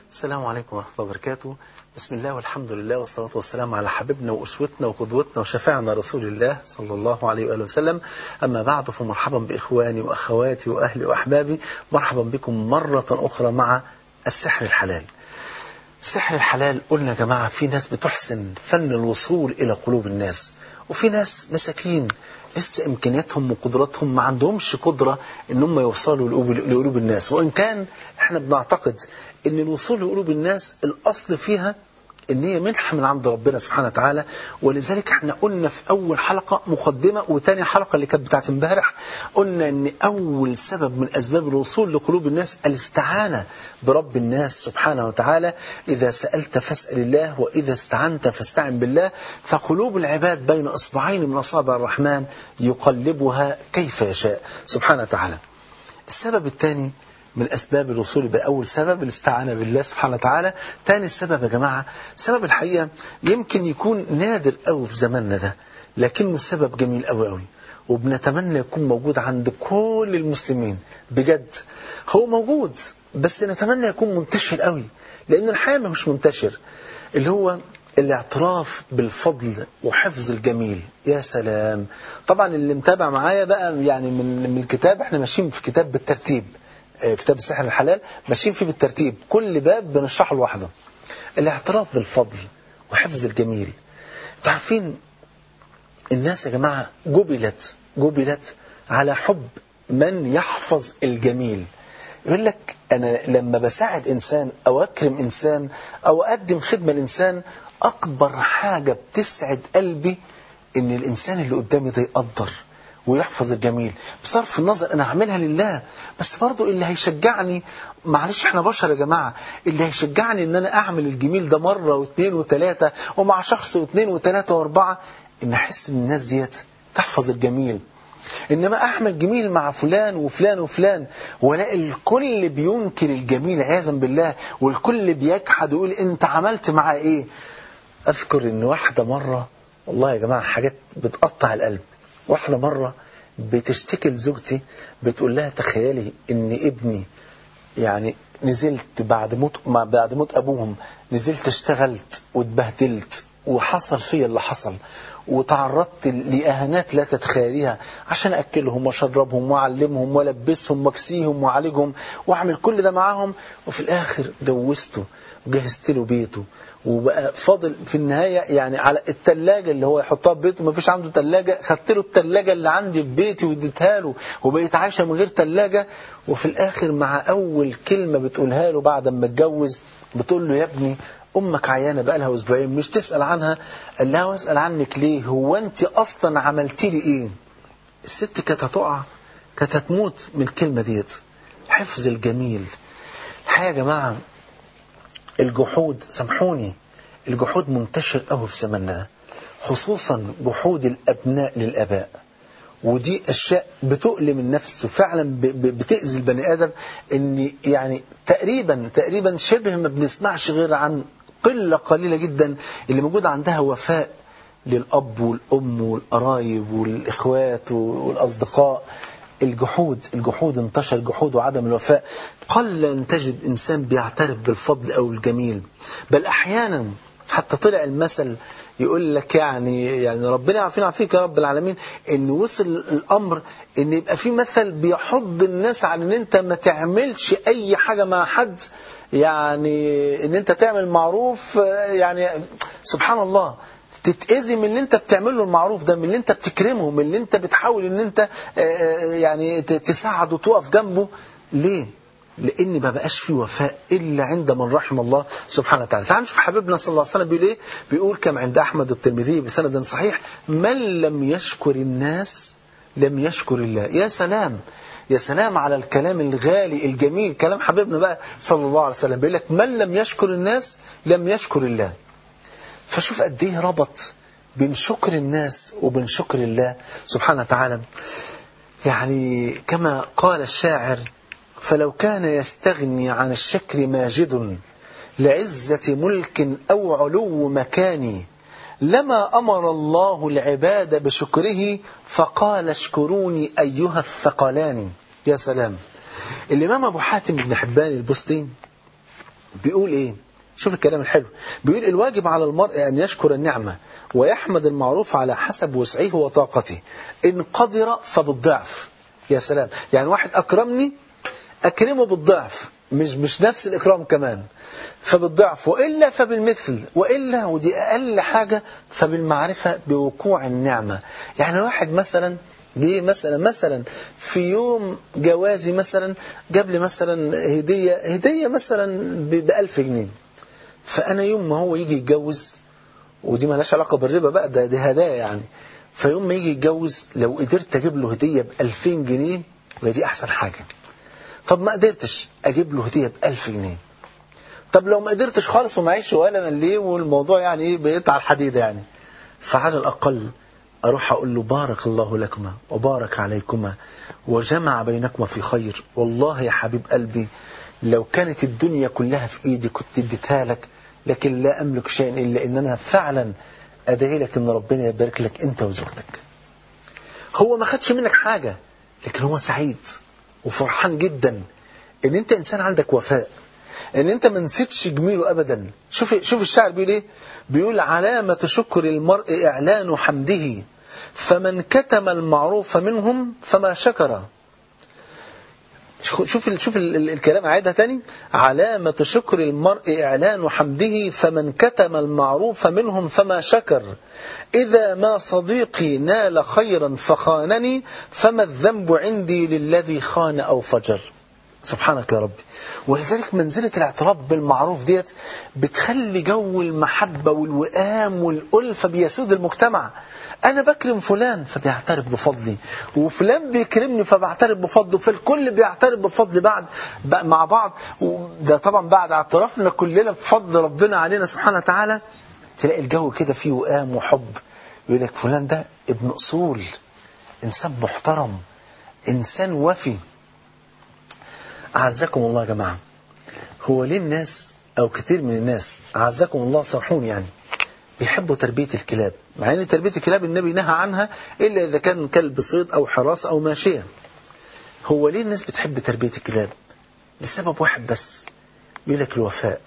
السلام عليكم ورحمة الله وبركاته بسم الله والحمد لله والصلاة والسلام على حبيبنا وأسوتنا وقدوتنا وشفاعنا رسول الله صلى الله عليه وآله وسلم أما بعد فمرحبا بإخواني وأخواتي وأهلي وأحبابي مرحبا بكم مرة أخرى مع السحر الحلال السحر الحلال قلنا يا جماعة في ناس بتحسن فن الوصول إلى قلوب الناس وفي ناس مساكين لسه إمكانياتهم وقدراتهم ما عندهمش قدرة إن هم يوصلوا لقلوب الناس وإن كان إحنا بنعتقد إن الوصول لقلوب الناس الأصل فيها ان هي منحة من عند ربنا سبحانه وتعالى ولذلك احنا قلنا في اول حلقة مقدمة وتاني حلقة اللي كانت بتاعت امبارح قلنا ان اول سبب من اسباب الوصول لقلوب الناس الاستعانة برب الناس سبحانه وتعالى اذا سألت فاسأل الله واذا استعنت فاستعن بالله فقلوب العباد بين اصبعين من اصابع الرحمن يقلبها كيف يشاء سبحانه وتعالى السبب الثاني من أسباب الوصول بأول سبب الاستعانة بالله سبحانه وتعالى ثاني سبب يا جماعة سبب الحقيقة يمكن يكون نادر قوي في زماننا ده لكنه سبب جميل قوي قوي وبنتمنى يكون موجود عند كل المسلمين بجد هو موجود بس نتمنى يكون منتشر قوي لأن الحقيقة مش منتشر اللي هو الاعتراف بالفضل وحفظ الجميل يا سلام طبعا اللي متابع معايا بقى يعني من من الكتاب احنا ماشيين في كتاب بالترتيب كتاب السحر الحلال ماشيين فيه بالترتيب كل باب بنشرحه لوحده الاعتراف بالفضل وحفظ الجميل انتوا عارفين الناس يا جماعة جبلت جبلت على حب من يحفظ الجميل يقول لك أنا لما بساعد إنسان أو أكرم إنسان أو أقدم خدمة لإنسان أكبر حاجة بتسعد قلبي إن الإنسان اللي قدامي ده يقدر ويحفظ الجميل بصرف النظر انا هعملها لله بس برضو اللي هيشجعني معلش احنا بشر يا جماعة اللي هيشجعني ان انا اعمل الجميل ده مرة واثنين وثلاثة ومع شخص واثنين وثلاثة واربعة ان احس ان الناس ديت تحفظ الجميل انما اعمل جميل مع فلان وفلان وفلان والاقي الكل بينكر الجميل عياذا بالله والكل بيجحد ويقول انت عملت معاه ايه اذكر ان واحدة مرة والله يا جماعة حاجات بتقطع القلب واحدة مرة بتشتكي لزوجتي بتقول لها تخيلي ان ابني يعني نزلت بعد موت بعد موت ابوهم نزلت اشتغلت واتبهدلت وحصل فيا اللي حصل وتعرضت لإهانات لا تتخيليها عشان أكلهم وأشربهم وأعلمهم وألبسهم وأكسيهم وأعالجهم وأعمل كل ده معاهم وفي الآخر جوزته وجهزت له بيته وبقى فاضل في النهاية يعني على التلاجة اللي هو يحطها في بيته ما فيش عنده تلاجة خدت له التلاجة اللي عندي في بيتي واديتها له وبقيت عايشة من غير تلاجة وفي الآخر مع أول كلمة بتقولها له بعد ما اتجوز بتقول له يا ابني أمك عيانة بقى لها أسبوعين مش تسأل عنها قال لها واسأل عنك ليه هو أنت أصلا عملتي لي إيه الست كانت هتقع كانت هتموت من الكلمة ديت حفظ الجميل الحقيقة يا جماعة الجحود سامحوني الجحود منتشر قوي في زماننا خصوصا جحود الأبناء للآباء ودي أشياء بتؤلم النفس وفعلا بتأذي البني آدم ان يعني تقريبا تقريبا شبه ما بنسمعش غير عن قلة قليلة جدا اللي موجود عندها وفاء للأب والأم والقرايب والإخوات والأصدقاء الجحود الجحود انتشر الجحود وعدم الوفاء قل أن تجد إنسان بيعترف بالفضل أو الجميل بل أحيانا حتى طلع المثل يقول لك يعني يعني ربنا يعافينا ويعافيك يا رب العالمين ان وصل الامر ان يبقى في مثل بيحض الناس على ان انت ما تعملش اي حاجه مع حد يعني ان انت تعمل معروف يعني سبحان الله تتأذي من اللي انت بتعمله المعروف ده من اللي انت بتكرمه من اللي انت بتحاول ان انت يعني تساعده وتقف جنبه ليه لان ما بقاش في وفاء الا عند من رحم الله سبحانه وتعالى تعال نشوف حبيبنا صلى الله عليه وسلم بيقول ايه بيقول كما عند احمد والترمذي بسند صحيح من لم يشكر الناس لم يشكر الله يا سلام يا سلام على الكلام الغالي الجميل كلام حبيبنا بقى صلى الله عليه وسلم بيقول لك من لم يشكر الناس لم يشكر الله فشوف قد ايه ربط بين شكر الناس وبين شكر الله سبحانه وتعالى يعني كما قال الشاعر فلو كان يستغني عن الشكر ماجد لعزة ملك أو علو مكان لما أمر الله العباد بشكره فقال اشكروني أيها الثقلان يا سلام الإمام أبو حاتم بن حبان البستين بيقول ايه شوف الكلام الحلو بيقول الواجب على المرء أن يشكر النعمة ويحمد المعروف على حسب وسعه وطاقته إن قدر فبالضعف يا سلام يعني واحد أكرمني أكرمه بالضعف مش مش نفس الإكرام كمان فبالضعف وإلا فبالمثل وإلا ودي أقل حاجة فبالمعرفة بوقوع النعمة يعني واحد مثلا جه مثلا مثلا في يوم جوازي مثلا جاب لي مثلا هدية هدية مثلا ب 1000 جنيه فأنا يوم ما هو يجي يتجوز ودي مالهاش علاقة بالربا بقى ده دي هدايا يعني فيوم ما يجي يتجوز لو قدرت أجيب له هدية ب 2000 جنيه ودي أحسن حاجة طب ما قدرتش أجيب له هدية ب 1000 جنيه طب لو ما قدرتش خالص ومعيش ولا من ليه والموضوع يعني ايه بيقطع الحديدة يعني فعلى الأقل أروح أقول له بارك الله لكما وبارك عليكما وجمع بينكما في خير والله يا حبيب قلبي لو كانت الدنيا كلها في إيدي كنت اديتها لك لكن لا أملك شيئا إلا إن أنا فعلا أدعي لك إن ربنا يبارك لك أنت وزوجتك هو ما خدش منك حاجة لكن هو سعيد وفرحان جدا إن أنت إنسان عندك وفاء ان انت ما نسيتش جميله ابدا شوف شوف الشاعر بيقول ايه بيقول علامة شكر المرء اعلان حمده فمن كتم المعروف منهم فما شكر شوف ال شوف ال الكلام عيدها تاني علامة شكر المرء إعلان حمده فمن كتم المعروف منهم فما شكر إذا ما صديقي نال خيرا فخانني فما الذنب عندي للذي خان أو فجر سبحانك يا ربي ولذلك منزلة الاعتراف بالمعروف ديت بتخلي جو المحبة والوئام والألفة بيسود المجتمع أنا بكرم فلان فبيعترف بفضلي وفلان بيكرمني فبعترف بفضله فالكل بيعترف بفضل بعد مع بعض ده طبعا بعد اعترافنا كلنا بفضل ربنا علينا سبحانه وتعالى تلاقي الجو كده فيه وئام وحب يقول لك فلان ده ابن أصول إنسان محترم إنسان وفي أعزكم الله يا جماعة هو ليه الناس أو كتير من الناس أعزكم الله صرحوني يعني بيحبوا تربية الكلاب مع أن تربية الكلاب النبي نهى عنها إلا إذا كان كلب صيد أو حراسة أو ماشية هو ليه الناس بتحب تربية الكلاب لسبب واحد بس يقول لك الوفاء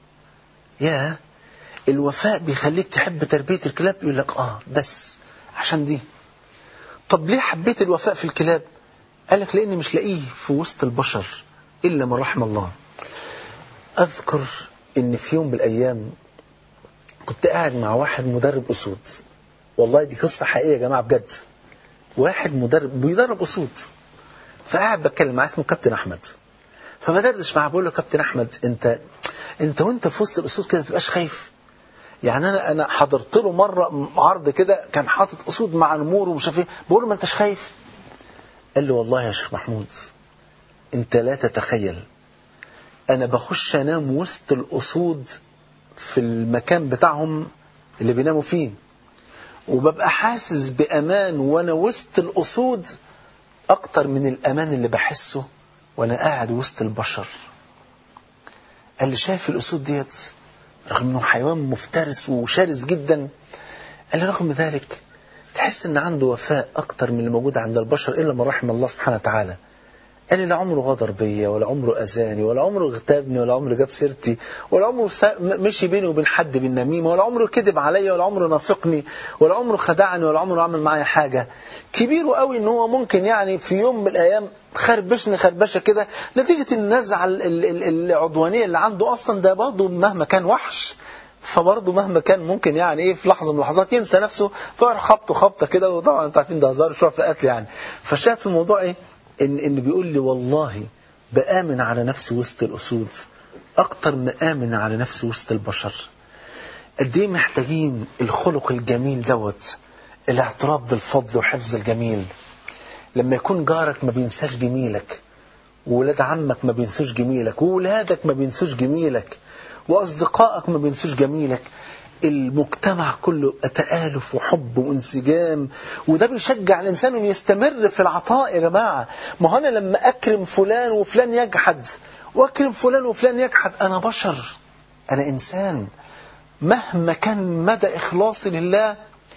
يا الوفاء بيخليك تحب تربية الكلاب يقول لك آه بس عشان دي طب ليه حبيت الوفاء في الكلاب قال لك لأني مش لاقيه في وسط البشر إلا من رحم الله أذكر إن في يوم من الأيام كنت قاعد مع واحد مدرب أسود والله دي قصة حقيقية يا جماعة بجد واحد مدرب بيدرب أسود فقاعد بتكلم معاه اسمه كابتن أحمد فبدردش معاه بقول له كابتن أحمد أنت أنت وأنت في وسط الأسود كده ما تبقاش خايف يعني أنا أنا حضرت له مرة عرض كده كان حاطط أسود مع نمور ومش عارف إيه بقول له ما أنتش خايف قال لي والله يا شيخ محمود أنت لا تتخيل أنا بخش أنام وسط الأسود في المكان بتاعهم اللي بيناموا فيه وببقى حاسس بأمان وأنا وسط الأسود أكتر من الأمان اللي بحسه وأنا قاعد وسط البشر قال لي شايف الأسود ديت رغم أنه حيوان مفترس وشرس جدا قال لي رغم ذلك تحس أن عنده وفاء أكتر من اللي موجود عند البشر إلا من رحم الله سبحانه وتعالى قال لي لا عمره غدر بيا ولا عمره أذاني ولا عمره اغتابني ولا عمره جاب سيرتي ولا عمره مشي بيني وبين حد بالنميمة ولا عمره كذب عليا ولا عمره نافقني ولا عمره خدعني ولا عمره عمل معايا حاجة كبير قوي ان هو ممكن يعني في يوم من الأيام خربشني خربشة كده نتيجة النزعة العدوانية اللي عنده أصلا ده برضه مهما كان وحش فبرضه مهما كان ممكن يعني ايه في لحظه من اللحظات ينسى نفسه فراح خبطه خبطه كده وطبعا انتوا عارفين ده هزار شويه في قتل يعني فالشاهد في الموضوع ايه ان ان بيقول لي والله بآمن على نفسي وسط الأسود أكتر ما آمن على نفسي وسط البشر قد ايه محتاجين الخلق الجميل دوت الاعتراف بالفضل وحفظ الجميل لما يكون جارك ما بينساش جميلك وولاد عمك ما بينسوش جميلك وولادك ما بينسوش جميلك وأصدقائك ما بينسوش جميلك المجتمع كله تآلف وحب وانسجام وده بيشجع الإنسان أن يستمر في العطاء يا جماعة ما هو أنا لما أكرم فلان وفلان يجحد وأكرم فلان وفلان يجحد أنا بشر أنا إنسان مهما كان مدى إخلاصي لله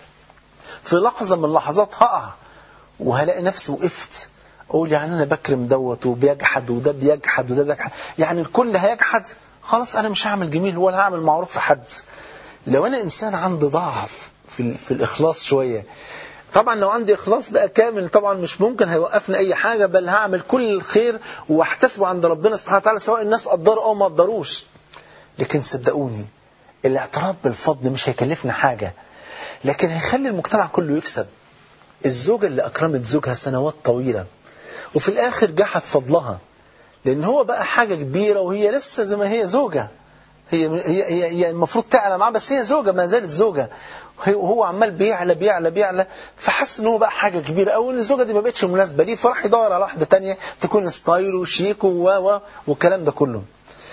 في لحظة من اللحظات هقع وهلاقي نفسي وقفت أقول يعني أنا بكرم دوت وبيجحد وده بيجحد وده بيجحد يعني الكل هيجحد خلاص أنا مش هعمل جميل ولا هعمل معروف في حد لو أنا إنسان عندي ضعف في, في الإخلاص شوية طبعا لو عندي إخلاص بقى كامل طبعا مش ممكن هيوقفني أي حاجة بل هعمل كل الخير واحتسبه عند ربنا سبحانه وتعالى سواء الناس قدروا أو ما قدروش لكن صدقوني الاعتراف بالفضل مش هيكلفنا حاجة لكن هيخلي المجتمع كله يكسب الزوجة اللي أكرمت زوجها سنوات طويلة وفي الآخر جحد فضلها لأن هو بقى حاجة كبيرة وهي لسه زي ما هي زوجة هي هي هي, هي المفروض تعلى معاه بس هي زوجة ما زالت زوجة وهو عمال بيعلى بيعلى بيعلى فحس ان هو بقى حاجة كبيرة أو ان الزوجة دي ما بقتش مناسبة ليه فراح يدور على واحدة تانية تكون ستايل وشيك و والكلام ده كله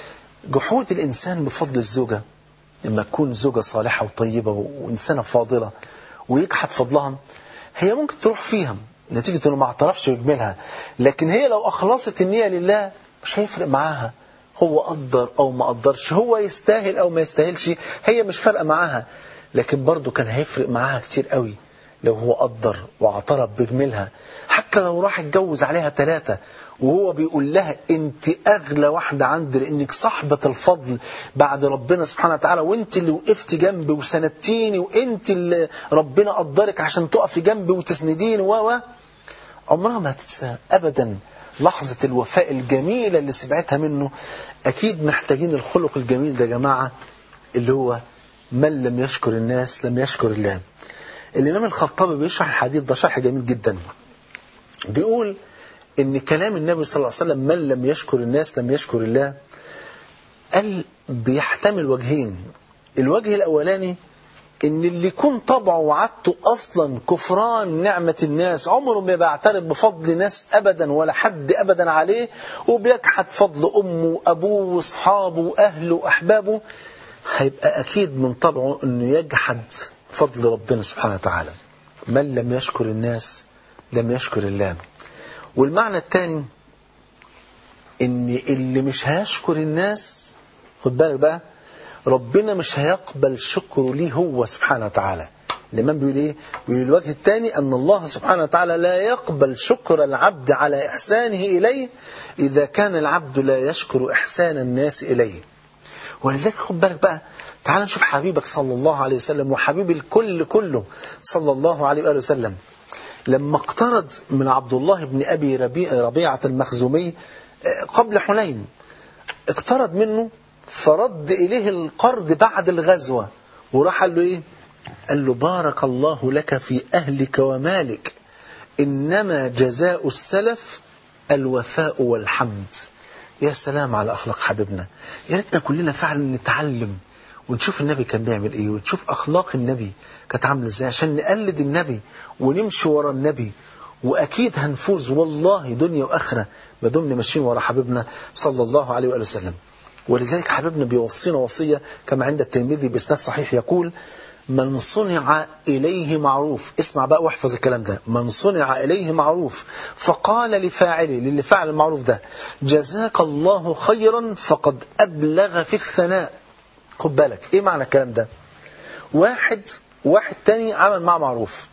جحود الإنسان بفضل الزوجة لما تكون زوجة صالحة وطيبة وإنسانة فاضلة ويجحد فضلها هي ممكن تروح فيها نتيجة انه ما اعترفش بجميلها لكن هي لو اخلصت النية لله مش هيفرق معاها هو قدر او ما قدرش هو يستاهل او ما يستاهلش هي مش فارقة معاها لكن برضه كان هيفرق معاها كتير قوي لو هو قدر واعترف بجميلها حتى لو راح اتجوز عليها ثلاثة وهو بيقول لها انت اغلى واحدة عندي لانك صاحبة الفضل بعد ربنا سبحانه وتعالى وانت اللي وقفت جنبي وسندتيني وانت اللي ربنا قدرك عشان تقفي جنبي وتسنديني و عمرها ما هتتساهل ابدا لحظة الوفاء الجميلة اللي سمعتها منه اكيد محتاجين الخلق الجميل ده يا جماعة اللي هو من لم يشكر الناس لم يشكر الله الامام الخطابي بيشرح الحديث ده شرح جميل جدا بيقول ان كلام النبي صلى الله عليه وسلم من لم يشكر الناس لم يشكر الله قال بيحتمل وجهين الوجه الاولاني ان اللي يكون طبعه وعادته اصلا كفران نعمة الناس عمره ما بيعترف بفضل ناس ابدا ولا حد ابدا عليه وبيجحد فضل امه وابوه واصحابه واهله واحبابه هيبقى اكيد من طبعه انه يجحد فضل ربنا سبحانه وتعالى من لم يشكر الناس لم يشكر الله والمعنى الثاني ان اللي مش هيشكر الناس خد بالك بقى ربنا مش هيقبل شكره ليه هو سبحانه وتعالى الإمام بيقول إيه؟ بيقول الوجه الثاني أن الله سبحانه وتعالى لا يقبل شكر العبد على إحسانه إليه إذا كان العبد لا يشكر إحسان الناس إليه ولذلك خد بالك بقى تعال نشوف حبيبك صلى الله عليه وسلم وحبيب الكل كله صلى الله عليه وآله وسلم لما اقترض من عبد الله بن أبي ربيع ربيعة المخزومي قبل حنين اقترض منه فرد إليه القرض بعد الغزوة وراح قال له إيه قال له بارك الله لك في أهلك ومالك إنما جزاء السلف الوفاء والحمد يا سلام على أخلاق حبيبنا يا ريتنا كلنا فعلا نتعلم ونشوف النبي كان بيعمل ايه ونشوف اخلاق النبي كانت عامله ازاي عشان نقلد النبي ونمشي ورا النبي واكيد هنفوز والله دنيا واخره ما دمنا ماشيين ورا حبيبنا صلى الله عليه واله وسلم ولذلك حبيبنا بيوصينا وصيه كما عند الترمذي باسناد صحيح يقول من صنع إليه معروف اسمع بقى واحفظ الكلام ده من صنع إليه معروف فقال لفاعله للي فعل المعروف ده جزاك الله خيرا فقد أبلغ في الثناء خد بالك ايه معنى الكلام ده واحد واحد تاني عمل معه معروف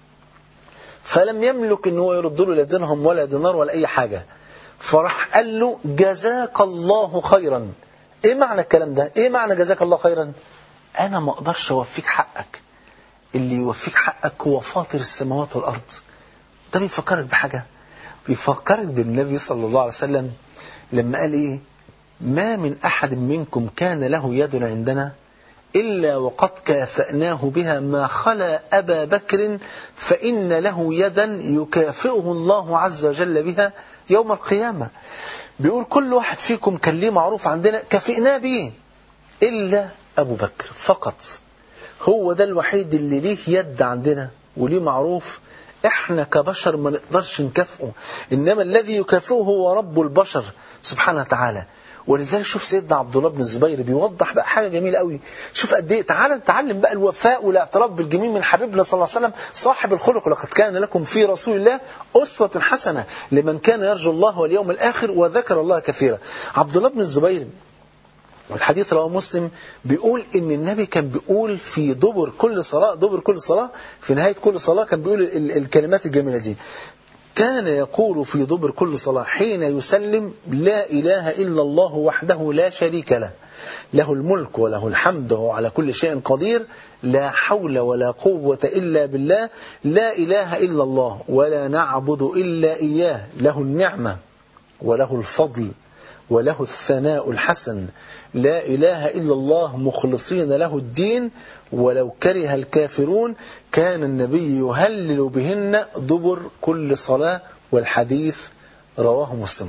فلم يملك ان هو يرد له لا درهم ولا دينار ولا اي حاجه فراح قال له جزاك الله خيرا ايه معنى الكلام ده ايه معنى جزاك الله خيرا انا ما اقدرش اوفيك حقك اللي يوفيك حقك هو فاطر السماوات والارض ده بيفكرك بحاجه بيفكرك بالنبي صلى الله عليه وسلم لما قال ايه ما من أحد منكم كان له يد عندنا إلا وقد كافأناه بها ما خلا أبا بكر فإن له يدا يكافئه الله عز وجل بها يوم القيامة بيقول كل واحد فيكم كان ليه معروف عندنا كافئناه به إلا أبو بكر فقط هو ده الوحيد اللي ليه يد عندنا وليه معروف احنا كبشر ما نقدرش نكافئه انما الذي يكافئه هو رب البشر سبحانه وتعالى ولذلك شوف سيدنا عبد الله بن الزبير بيوضح بقى حاجه جميله قوي شوف قد ايه تعال نتعلم بقى الوفاء والاعتراف بالجميل من حبيبنا صلى الله عليه وسلم صاحب الخلق لقد كان لكم في رسول الله اسوه حسنه لمن كان يرجو الله واليوم الاخر وذكر الله كثيرا عبد الله بن الزبير والحديث رواه مسلم بيقول ان النبي كان بيقول في دبر كل صلاه دبر كل صلاه في نهايه كل صلاه كان بيقول ال- الكلمات الجميله دي كان يقول في دبر كل صلاة حين يسلم لا إله إلا الله وحده لا شريك له له الملك وله الحمد وهو على كل شيء قدير لا حول ولا قوة إلا بالله لا إله إلا الله ولا نعبد إلا إياه له النعمة وله الفضل وله الثناء الحسن لا إله إلا الله مخلصين له الدين ولو كره الكافرون كان النبي يهلل بهن دبر كل صلاة والحديث رواه مسلم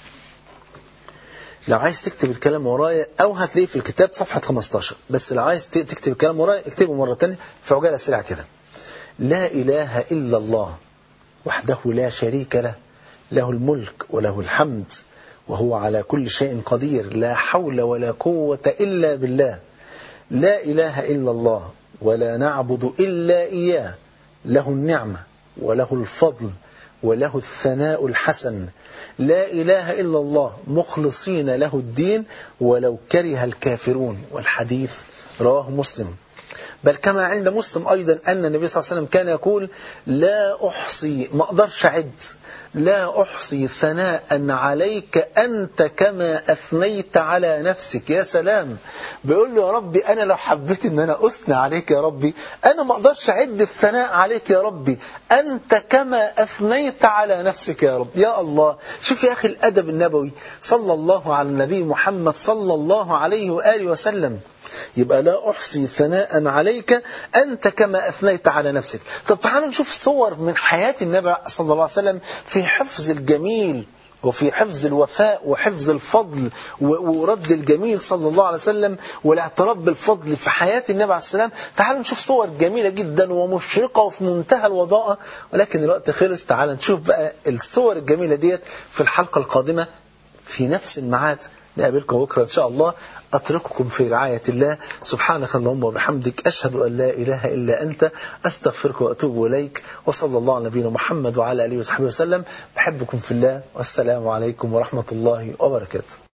لو عايز تكتب الكلام ورايا أو هتلاقيه في الكتاب صفحة 15 بس لو عايز تكتب الكلام ورايا اكتبه مرة تانية في عجالة سريعة كده لا إله إلا الله وحده لا شريك له له الملك وله الحمد وهو على كل شيء قدير لا حول ولا قوة إلا بالله لا إله إلا الله ولا نعبد إلا إياه له النعمة وله الفضل وله الثناء الحسن لا إله إلا الله مخلصين له الدين ولو كره الكافرون والحديث رواه مسلم بل كما عند مسلم أيضا أن النبي صلى الله عليه وسلم كان يقول لا أحصي ما أقدرش أعد لا أحصي ثناء عليك أنت كما أثنيت على نفسك يا سلام بيقول له يا ربي أنا لو حبيت أن أنا أثنى عليك يا ربي أنا ما أقدرش أعد الثناء عليك يا ربي أنت كما أثنيت على نفسك يا رب يا الله شوف يا أخي الأدب النبوي صلى الله على النبي محمد صلى الله عليه وآله وسلم يبقى لا أحصي ثناء عليك أنت كما أثنيت على نفسك طب تعالوا نشوف صور من حياة النبي صلى الله عليه وسلم في حفظ الجميل وفي حفظ الوفاء وحفظ الفضل ورد الجميل صلى الله عليه وسلم والاعتراف بالفضل في حياة النبي عليه السلام تعالوا نشوف صور جميلة جدا ومشرقة وفي منتهى الوضاءة ولكن الوقت خلص تعالوا نشوف بقى الصور الجميلة ديت في الحلقة القادمة في نفس الميعاد نقابلكم بكرة إن شاء الله أترككم في رعاية الله سبحانك اللهم وبحمدك أشهد أن لا إله إلا أنت أستغفرك وأتوب إليك وصلى الله على نبينا محمد وعلى آله وصحبه وسلم بحبكم في الله والسلام عليكم ورحمة الله وبركاته